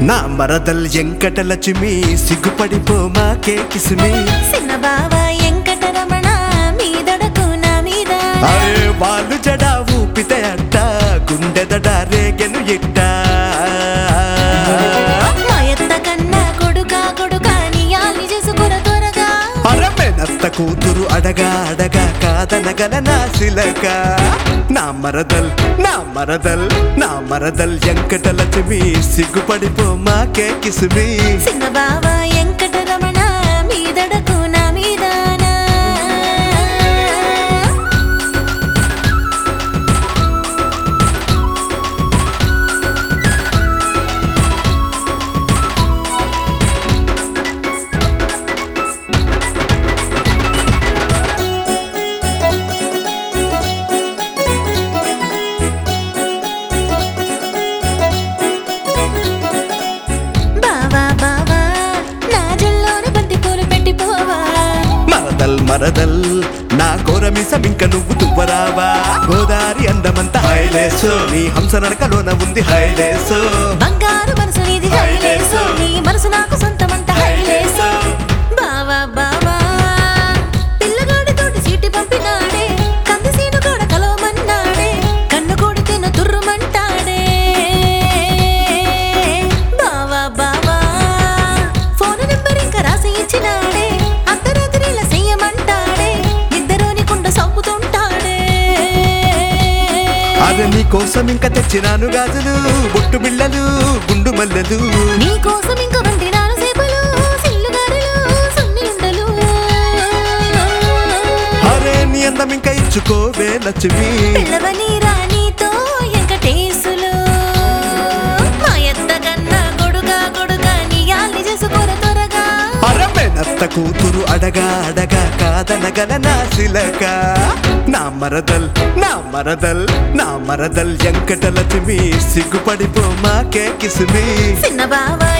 నా మరదల్ ఎంకటలక్ష్మి సిగ్గుపడిపో మాకే కిసుమి చిన్న బావ వెంకటరమణ మీదొడకు నా మీద అరే వాళ్ళు జడ ఊపితే అట్ట గుండెదడ రేగెను ఇట్ట మా ఎత్త కన్నా కొడుకా కొడుకా నీయాల్ని చేసుకుర త్వరగా అరమెనత్త కూతురు అడగా అడగా కాదనగల నా శిలక నా మరదల్ నా మరదల్ నా మరదల్ ఎంకటలక్ష్మి సిగ్గుపడిపో మాకే కిసుమి చిన్న బావ వెంకటరమణ మీదొడకు నా మీదానా బావా బావా నా జల్లోన బంతి పూలు పెట్టిపోవా మరదల్ మరదల్ నా కోరమిసం ఇంక నువ్వు తువ్వరావా గోదారి అందమంత హైలేసో నీ హంస నడకలోన ఉంది హైలేసో బంగారు మనసు నీది హైలేసు నీ మనసు నాకు సొంతమంత హైలేసు బావా బావా పిల్లగాడి తోటి సీటి పంపినాడే కంది సీను కూడా కలవమన్నాడే కన్ను కొడితే నా తుర్రుమంటాడే బావా బావా ఫోన్ నెంబర్ ఇంకా రాసి ఇచ్చినాడే అర్ధరాత్రి ఇలా చెయ్యమంటాడే ఇద్దరోని కుండ సంపుతుంటాడే అది నీ కోసం ఇంకా తెచ్చినాను గాజులు బొట్టు బిళ్ళలు గుండు మల్లెలు నీ కోసం ఇంక వండి నాను సేపలు సిల్లుగారెలు సున్ని ఉండలు అరే నీ అందం ఇంకా ఇచ్చుకోవే లక్ష్మి పిల్లవని రాణితో ఎంకటేసులు మా ఎత్త కన్నా గొడుగా గొడుగా నీ యాల్ని చేసుకోర త్వరగా అరమెనత్త కూతురు అడగా అడగా కాదనగల నా శిలక నా మరదల్ నా మరదల్ నా మరదల్ ఎంకటలక్ష్మి సిగ్గుపడిపో మాకే కిసుమి చిన్న బావ